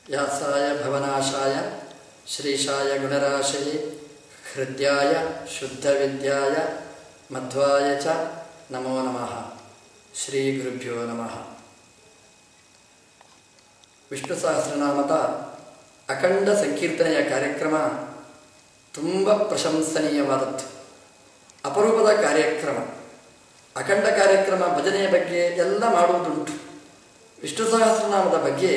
ವ್ಯಾಸಾಯ ಭವನಾಶಾಯ ಶ್ರೀಶಾಯ ಗುಣರಾಶಯೇ ಹೃದಯಾಯ ಶುದ್ಧವಿದ್ಯಾಯ ಮಧ್ವಾಯ ಚ ನಮೋ ನಮಃ ಶ್ರೀ ಗುರುಭ್ಯೋ ನಮಃ ವಿಷ್ಣು ಸಹಸ್ರನಾಮದ ಅಖಂಡ ಸಂಕೀರ್ತನೆಯ ಕಾರ್ಯಕ್ರಮ ತುಂಬ ಪ್ರಶಂಸನೀಯವಾದದ್ದು ಅಪರೂಪದ ಕಾರ್ಯಕ್ರಮ ಅಖಂಡ ಕಾರ್ಯಕ್ರಮ ಭಜನೆಯ ಬಗ್ಗೆ ಎಲ್ಲ ಮಾಡುವುದುಂಟು ವಿಷ್ಣು ಸಹಸ್ರನಾಮದ ಬಗ್ಗೆ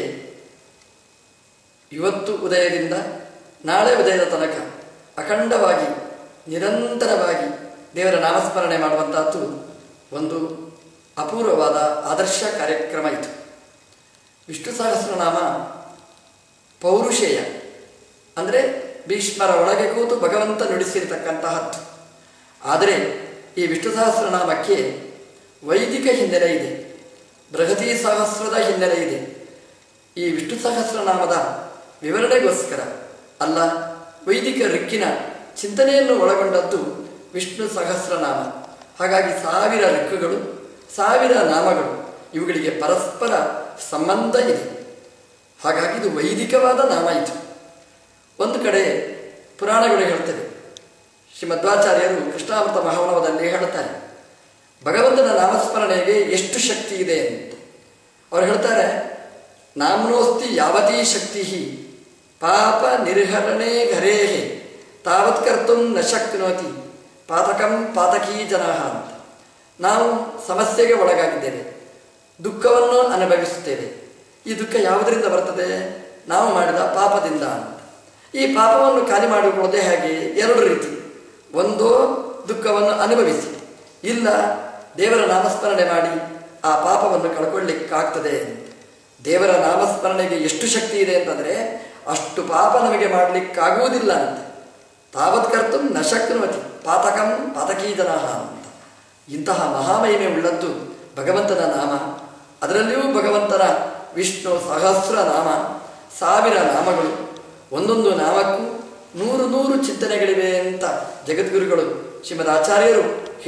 ಇವತ್ತು ಉದಯದಿಂದ ನಾಳೆ ಉದಯದ ತನಕ ಅಖಂಡವಾಗಿ ನಿರಂತರವಾಗಿ ದೇವರ ನಾಮಸ್ಮರಣೆ ಮಾಡುವಂತಹದ್ದು ಒಂದು ಅಪೂರ್ವವಾದ ಆದರ್ಶ ಕಾರ್ಯಕ್ರಮ ಇದು ವಿಷ್ಣು ಸಹಸ್ರನಾಮ ಪೌರುಷೇಯ ಅಂದರೆ ಭೀಷ್ಮರ ಒಳಗೆ ಕೂತು ಭಗವಂತ ನುಡಿಸಿರತಕ್ಕಂತಹದ್ದು ಆದರೆ ಈ ವಿಷ್ಣು ಸಹಸ್ರನಾಮಕ್ಕೆ ವೈದಿಕ ಹಿನ್ನೆಲೆ ಇದೆ ಬೃಹತಿ ಸಹಸ್ರದ ಹಿನ್ನೆಲೆ ಇದೆ ಈ ವಿಷ್ಣು ಸಹಸ್ರನಾಮದ ವಿವರಣೆಗೋಸ್ಕರ ಅಲ್ಲ ವೈದಿಕ ರಿಕ್ಕಿನ ಚಿಂತನೆಯನ್ನು ಒಳಗೊಂಡದ್ದು ವಿಷ್ಣು ಸಹಸ್ರನಾಮ ಹಾಗಾಗಿ ಸಾವಿರ ರಿಕ್ಕುಗಳು ಸಾವಿರ ನಾಮಗಳು ಇವುಗಳಿಗೆ ಪರಸ್ಪರ ಸಂಬಂಧ ಇದೆ ಹಾಗಾಗಿ ಇದು ವೈದಿಕವಾದ ನಾಮ ಇದು ಒಂದು ಕಡೆ ಪುರಾಣಗಳು ಹೇಳ್ತವೆ ಶ್ರೀಮಧ್ವಾಚಾರ್ಯರು ಕೃಷ್ಣಾಮೃತ ಮಹಾವನವದಲ್ಲಿ ಹೇಳ್ತಾರೆ ಭಗವಂತನ ನಾಮಸ್ಮರಣೆಗೆ ಎಷ್ಟು ಶಕ್ತಿ ಇದೆ ಅಂತ ಅವ್ರು ಹೇಳ್ತಾರೆ ನಾಮ್ನೋಸ್ತಿ ಯಾವತೀ ಶಕ್ತಿ ಪಾಪ ನಿರ್ಹರಣೆ ಘರೇ ತಾವತ್ ಕರ್ತು ನ ಶಕ್ನೋತಿ ಪಾತಕಂ ಪಾತಕೀ ಜನ ಅಂತ ನಾವು ಸಮಸ್ಯೆಗೆ ಒಳಗಾಗಿದ್ದೇವೆ ದುಃಖವನ್ನು ಅನುಭವಿಸುತ್ತೇವೆ ಈ ದುಃಖ ಯಾವುದರಿಂದ ಬರ್ತದೆ ನಾವು ಮಾಡಿದ ಪಾಪದಿಂದ ಅಂತ ಈ ಪಾಪವನ್ನು ಖಾಲಿ ಮಾಡಿಕೊಳ್ಳೋದೇ ಹಾಗೆ ಎರಡು ರೀತಿ ಒಂದು ದುಃಖವನ್ನು ಅನುಭವಿಸಿ ಇಲ್ಲ ದೇವರ ನಾಮಸ್ಮರಣೆ ಮಾಡಿ ಆ ಪಾಪವನ್ನು ಕಳ್ಕೊಳ್ಳಿಕ್ಕಾಗ್ತದೆ ದೇವರ ನಾಮಸ್ಮರಣೆಗೆ ಎಷ್ಟು ಶಕ್ತಿ ಇದೆ ಅಂತಂದರೆ ಅಷ್ಟು ಪಾಪ ನಮಗೆ ಮಾಡಲಿಕ್ಕಾಗುವುದಿಲ್ಲ ಅಂತ ತಾವತ್ ಕರ್ತು ನ ಶಕ್ನುವತಿ ಪಾತಕಂ ಪಾತಕೀ ಜನ ಅಂತ ಇಂತಹ ಮಹಾಮಹಿಮೆ ಉಳ್ಳದ್ದು ಭಗವಂತನ ನಾಮ ಅದರಲ್ಲಿಯೂ ಭಗವಂತನ ವಿಷ್ಣು ಸಹಸ್ರ ನಾಮ ಸಾವಿರ ನಾಮಗಳು ಒಂದೊಂದು ನಾಮಕ್ಕೂ ನೂರು ನೂರು ಚಿಂತನೆಗಳಿವೆ ಅಂತ ಜಗದ್ಗುರುಗಳು ಶ್ರೀಮದ್ ಆಚಾರ್ಯರು